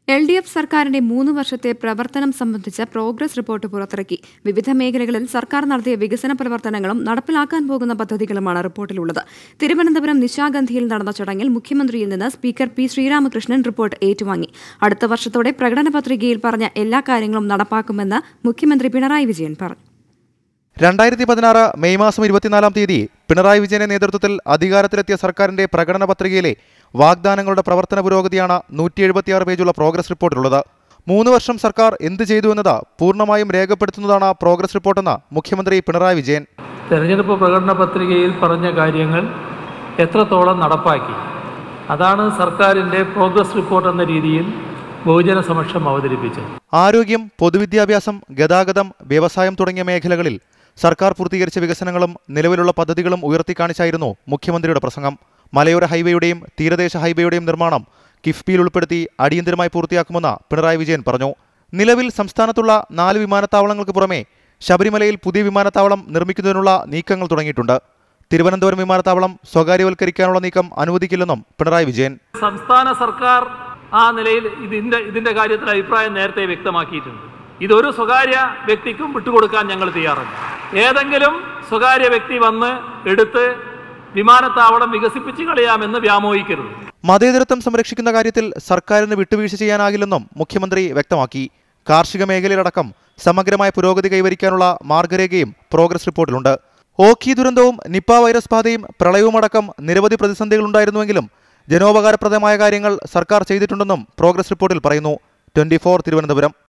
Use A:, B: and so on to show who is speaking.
A: L D F സർക്കാരിന്റെ മൂന്ന് വർഷത്തെ പ്രവർത്തനം സംബന്ധിച്ച പ്രോഗ്രസ് റിപ്പോർട്ട് പുറത്തിറക്കി വിവിധ മേഖലകളിൽ സർക്കാർ നടത്തിയ വികസന പ്രവർത്തനങ്ങളും നടപ്പിലാക്കാൻ പോകുന്ന പദ്ധതികളുമാണ് റിപ്പോർട്ടിലുള്ളത് തിരുവനന്തപുരം നിശാഗന്ധിയിൽ നടന്ന ചടങ്ങിൽ മുഖ്യമന്ത്രിയിൽ നിന്ന് സ്പീക്കർ പി ശ്രീരാമകൃഷ്ണൻ റിപ്പോർട്ട് ഏറ്റുവാങ്ങി അടുത്ത വർഷത്തോടെ പ്രകടന പത്രികയിൽ പറഞ്ഞ എല്ലാ കാര്യങ്ങളും നടപ്പാക്കുമെന്ന് മുഖ്യമന്ത്രി പിണറായി വിജയൻ പറഞ്ഞു
B: രണ്ടായിരത്തി പതിനാറ് മെയ് മാസം ഇരുപത്തിനാലാം തീയതി പിണറായി വിജയന്റെ നേതൃത്വത്തിൽ അധികാരത്തിലെത്തിയ സർക്കാരിന്റെ പ്രകടന പത്രികയിലെ വാഗ്ദാനങ്ങളുടെ പ്രവർത്തന പുരോഗതിയാണ് നൂറ്റി എഴുപത്തിയാറ് പേജുള്ള പ്രോഗ്രസ് റിപ്പോർട്ടിലുള്ളത് മൂന്ന് വർഷം സർക്കാർ എന്ത് ചെയ്തു എന്നത് പൂർണ്ണമായും രേഖപ്പെടുത്തുന്നതാണ് പ്രോഗ്രസ് റിപ്പോർട്ടെന്ന് മുഖ്യമന്ത്രി പിണറായി വിജയൻ
C: തെരഞ്ഞെടുപ്പ് പ്രകടന പത്രികയിൽ പറഞ്ഞ കാര്യങ്ങൾ എത്രത്തോളം നടപ്പാക്കി അതാണ് സർക്കാരിൻ്റെ പ്രോഗ്രസ് റിപ്പോർട്ട് എന്ന രീതിയിൽ ബഹുജന സമക്ഷം അവതരിപ്പിച്ചത്
B: ആരോഗ്യം പൊതുവിദ്യാഭ്യാസം ഗതാഗതം വ്യവസായം തുടങ്ങിയ മേഖലകളിൽ സർക്കാർ പൂർത്തീകരിച്ച വികസനങ്ങളും നിലവിലുള്ള പദ്ധതികളും ഉയർത്തിക്കാണിച്ചായിരുന്നു മുഖ്യമന്ത്രിയുടെ പ്രസംഗം മലയോര ഹൈവേയുടെയും തീരദേശ ഹൈവേയുടെയും നിർമ്മാണം കിഫ്ബിയിൽ ഉൾപ്പെടുത്തി അടിയന്തരമായി പൂർത്തിയാക്കുമെന്ന് പിണറായി വിജയൻ പറഞ്ഞു നിലവിൽ സംസ്ഥാനത്തുള്ള നാല് വിമാനത്താവളങ്ങൾക്ക് പുറമെ ശബരിമലയിൽ പുതിയ വിമാനത്താവളം നിർമ്മിക്കുന്നതിനുള്ള നീക്കങ്ങൾ തുടങ്ങിയിട്ടുണ്ട് തിരുവനന്തപുരം വിമാനത്താവളം സ്വകാര്യവൽക്കരിക്കാനുള്ള നീക്കം അനുവദിക്കില്ലെന്നും പിണറായി വിജയൻ
C: സംസ്ഥാന സർക്കാർ ആ നിലയിൽ ഇതിൻ്റെ ഇതിൻ്റെ കാര്യത്തിൽ അഭിപ്രായം നേരത്തെ വ്യക്തമാക്കിയിട്ടുണ്ട് ഇതൊരു സ്വകാര്യ വ്യക്തിക്കും വിട്ടുകൊടുക്കാൻ ഞങ്ങൾ തയ്യാറല്ല ഏതെങ്കിലും സ്വകാര്യ വ്യക്തി വന്ന് എടുത്ത് വിമാനത്താവളം വികസിപ്പിച്ച് കളയാമെന്ന് വ്യാമോഹിക്കരുത്
B: മതേതരത്വം സംരക്ഷിക്കുന്ന കാര്യത്തിൽ സർക്കാരിന് വിട്ടുവീഴ്ച ചെയ്യാനാകില്ലെന്നും മുഖ്യമന്ത്രി വ്യക്തമാക്കി കാർഷിക മേഖലയിലടക്കം സമഗ്രമായ പുരോഗതി കൈവരിക്കാനുള്ള മാർഗരേഖയും പ്രോഗ്രസ് റിപ്പോർട്ടിലുണ്ട് ഓഖി ദുരന്തവും നിപ്പ വൈറസ് ബാധയും പ്രളയവുമടക്കം നിരവധി പ്രതിസന്ധികളുണ്ടായിരുന്നുവെങ്കിലും ജനോപകാരപ്രദമായ കാര്യങ്ങൾ സർക്കാർ ചെയ്തിട്ടുണ്ടെന്നും പ്രോഗ്രസ് റിപ്പോർട്ടിൽ പറയുന്നു ട്വന്റി തിരുവനന്തപുരം